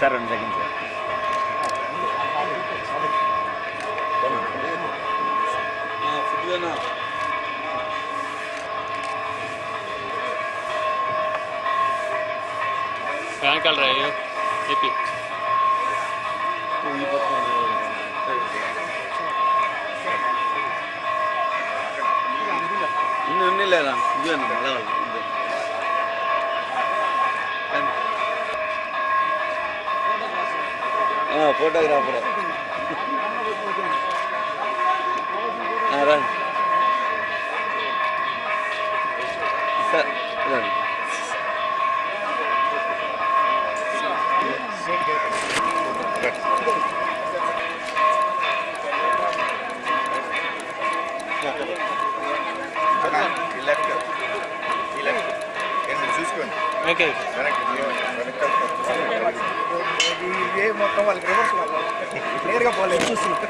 Sir రెండు second sir వెనకాల రా ఏపీ ఇన్ని ఉన్ని లేదా ఇది అన్న మళ్ళా వాళ్ళు. ఇది. ఆ, ఫోటోగ్రాఫర్ ఆ, రండి సార్ రండి చూసుకోండి ఓకే ఇవే మొత్తం వాళ్ళకి రివర్స్ క్లియర్గా పోలేదు చూస్తున్నారు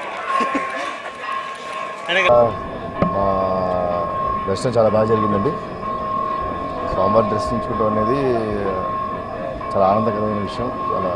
మా దర్శనం చాలా బాగా జరిగిందండి స్వామివారి దర్శించుకోవడం అనేది చాలా ఆనందకరమైన విషయం చాలా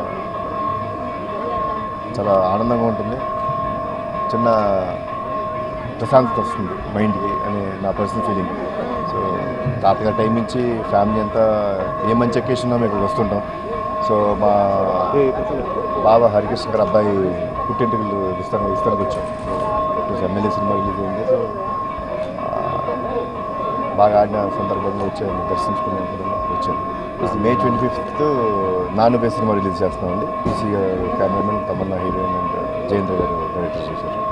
చాలా ఆనందంగా ఉంటుంది చిన్న ప్రశాంతత వస్తుంది మైండ్కి అని నా పర్సనల్ ఫీలింగ్ సో తాతగారి టైం నుంచి ఫ్యామిలీ అంతా ఏ మంచి అకేషన్ మేము ఇక్కడికి వస్తుంటాం సో మా బాబా హరికృష్ణ గారి అబ్బాయి పుట్టింటికి ఇస్తాను ఇస్తానికి వచ్చాం సో ఎమ్మెల్యే సినిమా రిలీజ్ అయింది సో ఆ, బాగా ఆడిన సందర్భంగా వచ్చాను దర్శించుకునే వచ్చాను మే ట్వంటీ ఫిఫ్త్ నానుబే సినిమా రిలీజ్ చేస్తున్నామండి ఈసీ cameraman Tamannaah heroine and Jayendra గారు డైరెక్టర్ చేశారు